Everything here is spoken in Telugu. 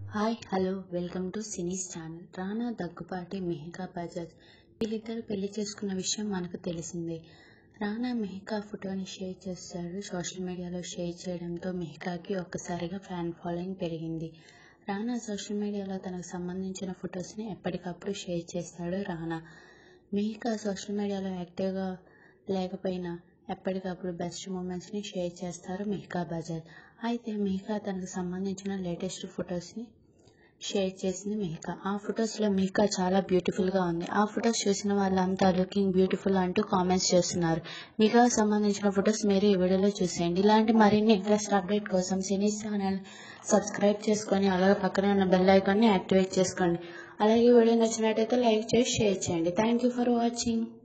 హాయ్ హలో వెల్కమ్ టు సినీస్ ఛానల్ రానా దగ్గుపాటి మెహికా బజాజ్ వీళ్ళిద్దరు పెళ్లి చేసుకున్న విషయం మనకు తెలిసిందే రానా మెహికా ఫోటోని షేర్ చేశాడు సోషల్ మీడియాలో షేర్ చేయడంతో మెహికాకి ఒక్కసారిగా ఫ్యాన్ ఫాలోయింగ్ పెరిగింది రానా సోషల్ మీడియాలో తనకు సంబంధించిన ఫొటోస్ని ఎప్పటికప్పుడు షేర్ చేస్తాడు రానా మెహికా సోషల్ మీడియాలో యాక్టివ్గా లేకపోయినా ఎప్పటికప్పుడు బెస్ట్ మూమెంట్స్ని షేర్ చేస్తారు మెహికా బజాజ్ అయితే మెహికా తనకు సంబంధించిన లేటెస్ట్ ఫొటోస్ని షేర్ చేసింది మెహికా ఆ ఫొటోస్లో మెహికా చాలా బ్యూటిఫుల్గా ఉంది ఆ ఫొటోస్ చూసిన వాళ్ళంతా లుకింగ్ బ్యూటిఫుల్ అంటూ కామెంట్స్ చేస్తున్నారు మెహికా సంబంధించిన ఫొటోస్ మీరు ఈ వీడియోలో చూసేయండి ఇలాంటి మరిన్ని ఇంట్రెస్ట్ అప్డేట్ కోసం సినీ ఛానల్ సబ్స్క్రైబ్ చేసుకొని అలాగే పక్కనే ఉన్న బెల్ ఐకాన్ని యాక్టివేట్ చేసుకోండి అలాగే వీడియో నచ్చినట్టయితే లైక్ చేసి షేర్ చేయండి థ్యాంక్ యూ ఫర్ వాచింగ్